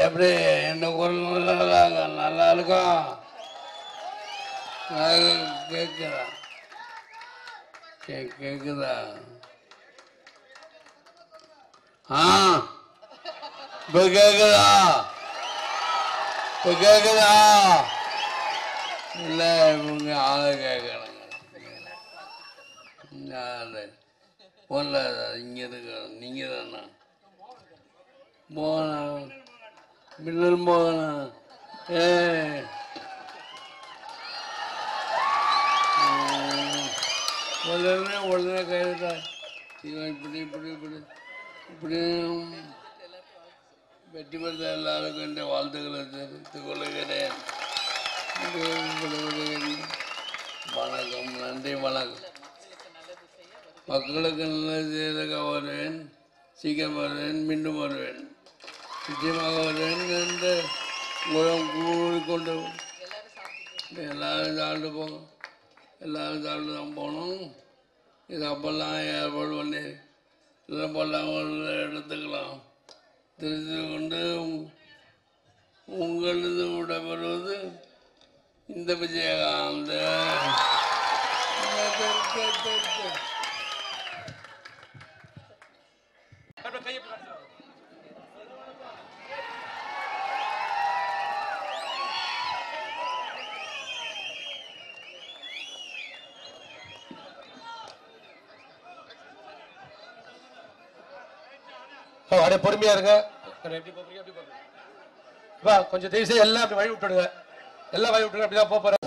எப்படி என்ன குரல் நல்லா இருக்கா நல்லா இருக்கா கேட்குதா கே கேட்குதா ஆ இப்போ கேட்குதா இப்போ கேட்குதா இல்லை இவங்க ஆளை கேட்கணுங்க ஆளு போன்ல இங்கே இருக்க நீங்கள் தானா போனா மின்னல் போனா ஏ ம். உடனே உடனே கையிட்டா இவன் இப்படி இப்படி இப்படி இப்படி வெற்றி பெற்ற எல்லாருக்கும் இந்த வாழ்த்துக்களை தெரிவித்துக் கொள்கிறேன் வணக்கம் நன்றி வணக்கம் மக்களுக்கு நல்லது செய்தக வருவேன் சீக்கிரம் வருவேன் மீண்டும் வருவேன் நிச்சயமாக வருவேன் என்று உலகம் கூறிக்கொண்டு எல்லாரும் சாப்பிட்டு போங்க எல்லாரும் சாப்பிட்டு தான் போகணும் இது அப்பெல்லாம் ஏற்பாடு பண்ணி இல்லை பல்லாம் எடுத்துக்கலாம் தெரிந்து கொண்டு உங்களது விடைபெறுவது இந்த விஜயகாந்த் ஓ, அப்படியே பொறுமையா இருங்க கொஞ்சம் எப்படி போறீங்க எப்படி போறீங்க வா கொஞ்சம் தயவு செய்து எல்லாம் அப்படி வழி விட்டுடுங்க எல்லாம் வழி விட்டுருங்க அப்படிதான் போக போறேன்